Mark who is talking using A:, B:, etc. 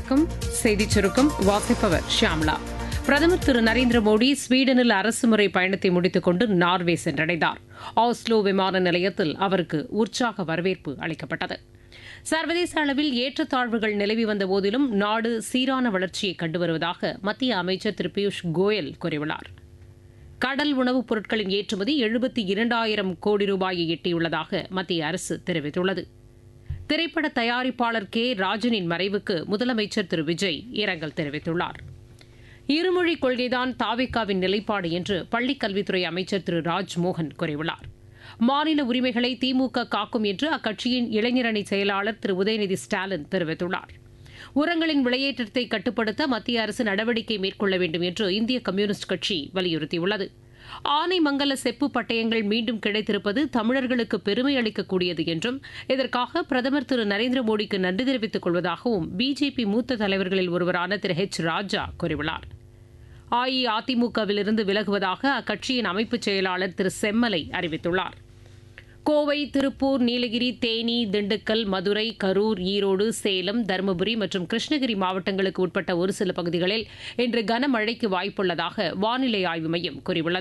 A: வணக்கம் செய்திச் சுருக்கம் வாசிப்பவர் ஷியாம்லா பிரதமர் திரு நரேந்திர மோடி ஸ்வீடனில் அரசுமுறை பயணத்தை முடித்துக் கொண்டு நார்வே சென்றடைந்தார் ஆஸ்லோ விமான நிலையத்தில் அவருக்கு உற்சாக வரவேற்பு அளிக்கப்பட்டது சர்வதேச அளவில் ஏற்றத்தாழ்வுகள் நிலவி வந்த போதிலும் நாடு சீரான வளர்ச்சியை கண்டு வருவதாக மத்திய அமைச்சர் திரு பியூஷ் கோயல் கூறியுள்ளார் கடல் உணவுப் பொருட்களின் ஏற்றுமதி எழுபத்தி இரண்டாயிரம் கோடி ரூபாயை எட்டியுள்ளதாக மத்திய அரசு தெரிவித்துள்ளது திரைப்பட தயாரிப்பாளர் கே ராஜனின் மறைவுக்கு முதலமைச்சர் திரு விஜய் இரங்கல் தெரிவித்துள்ளார் இருமொழிக் கொள்கைதான் தாவிக்காவின் நிலைப்பாடு என்று பள்ளிக் கல்வித்துறை அமைச்சர் திரு ராஜ்மோகன் கூறியுள்ளார் மாநில உரிமைகளை திமுக காக்கும் என்று அக்கட்சியின் இளைஞரணி செயலாளர் திரு உதயநிதி ஸ்டாலின் தெரிவித்துள்ளார் உரங்களின் விலையேற்றத்தை கட்டுப்படுத்த மத்திய அரசு நடவடிக்கை மேற்கொள்ள வேண்டும் என்று இந்திய கம்யூனிஸ்ட் கட்சி வலியுறுத்தியுள்ளது ஆனைமங்கல செப்பு பட்டயங்கள் மீண்டும் கிடைத்திருப்பது தமிழர்களுக்கு பெருமை அளிக்கக்கூடியது என்றும் இதற்காக பிரதமர் திரு நரேந்திர மோடிக்கு நன்றி தெரிவித்துக் கொள்வதாகவும் பிஜேபி மூத்த தலைவர்களில் ஒருவரான திரு ஹெச் ராஜா கூறியுள்ளார் அஇஅதிமுகவிலிருந்து விலகுவதாக அக்கட்சியின் அமைப்புச் செயலாளர் திரு செம்மலை அறிவித்துள்ளார் கோவை திருப்பூர் நீலகிரி தேனி திண்டுக்கல் மதுரை கரூர் ஈரோடு சேலம் தருமபுரி மற்றும் கிருஷ்ணகிரி மாவட்டங்களுக்கு உட்பட்ட ஒரு சில பகுதிகளில் இன்று கனமழைக்கு வாய்ப்புள்ளதாக வானிலை ஆய்வு மையம் கூறியுள்ளது